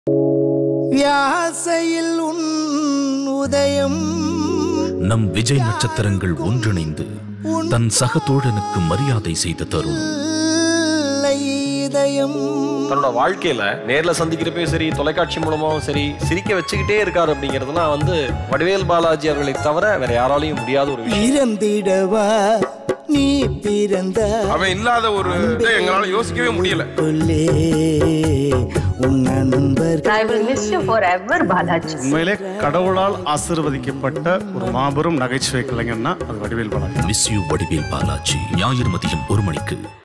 வியாசையில் உன் உதயம் நம் விஜய் நட்சத்திரங்கள் ஒன்றிணைந்து தன் சக தோழனுக்கு மரியாதை செய்த தருணம் இல்லை இதயம் தன்னோட வாழ்க்கையில நேர்ல சந்திக்கிறப்பயும் சரி தொலைக்காட்சி மூலமாவும் சரி சிரிக்க வச்சுக்கிட்டே இருக்காரு அப்படிங்கிறதுலாம் வந்து வடிவேல் பாலாஜி அவர்களை தவிர வேற யாராலையும் முடியாத ஒரு விஷயம் பிறந்திடவா நீ பிறந்த அவன் இல்லாத ஒரு இதை எங்களால யோசிக்கவே முடியல கொல்லே உன் நண்பர் I will miss you forever, Balaji. உண்மையிலே கடவுளால் ஆசீர்வதிக்கப்பட்ட ஒரு மாபெரும் நகைச்சுவை கலைஞர்னா அது வடிவேல் பாலாஜி மிஸ் யூ வடிவேல் பாலாஜி ஞாயிறு மதியம் ஒரு மணிக்கு